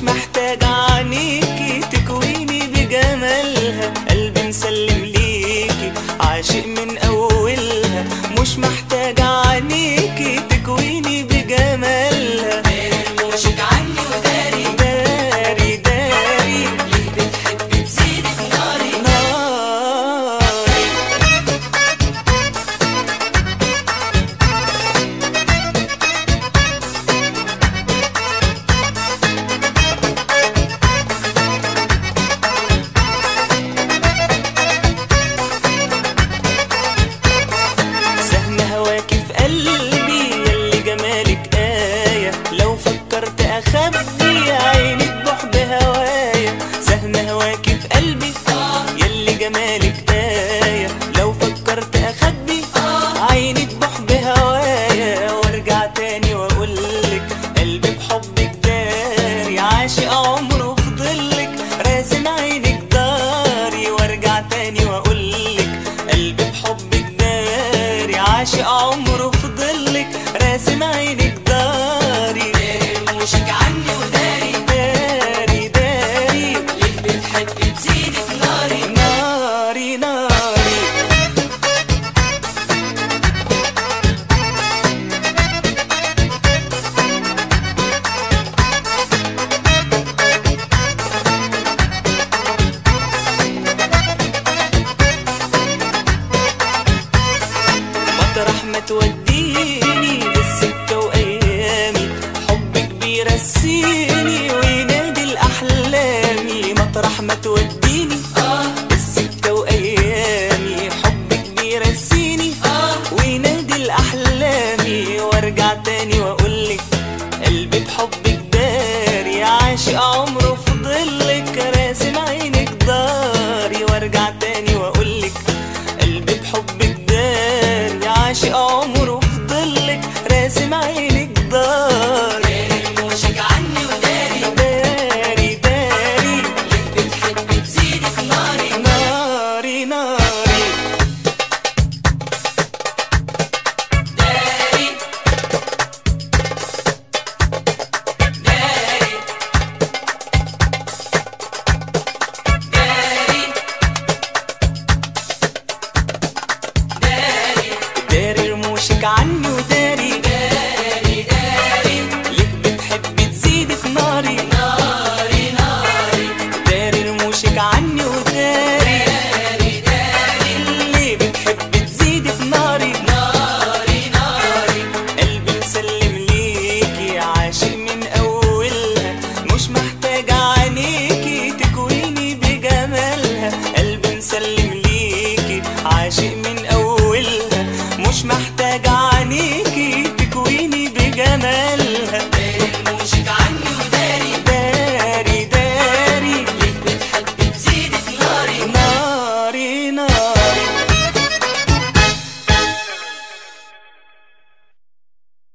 مش محتاج عينيكي تكويني بجمالها قلبي مسلم ليكي عاشق من اولها مش محتاج عينيكي تكويني بجمالها داري رموشك عني وداري داري داري ليه بتحبي تزيد في ناري ناري سهم هواكي في قلبي يلي جمالك آية لو فكرت أخبي عينك بحب هوايا سهم هواكي في قلبي يلي جمالك آية لو فكرت أخبي عينك بحب هوايا وارجع تاني وأقولك قلبي بحبك داري عاشق عمره في ضلك راسم عينك داري وارجع تاني وأقولك قلبي بحبك داري عاشق عمره في ضلك راسم عينك داري داري رموشك عني وداري داري داري ليه بتحبي تزيد في ناري ناري ناري مطرح ما توديني بالسكة وأيامي حبك بيرسيني وينادي الأحلامي مطرح ما توديني بالسكة وأيامي حبك بيرسيني وينادي الأحلامي وارجع تاني وأقولك قلبي بحبك داري عاشق عمره في ضلك راسم عينك داري وارجع تاني وأقولك قلبي بحبك داري عاشق عمره في ضلك راسم عينك داري داري رموشك عني وداري داري داري ليه بتحبي تزيد في ناري ناري ناري داري داري داري داري داري رموشك عني وداري داري داري ليه بتحبي تزيد في ناري ناري ناري داري رموشك عني وداري داري داري ليه بتحبي تزيد في ناري ناري ناري قلبي مسلم ليكي عاشق من اولها مش محتاج عينيكي تكويني بجمالها قلبي مسلم ليكي عاشق من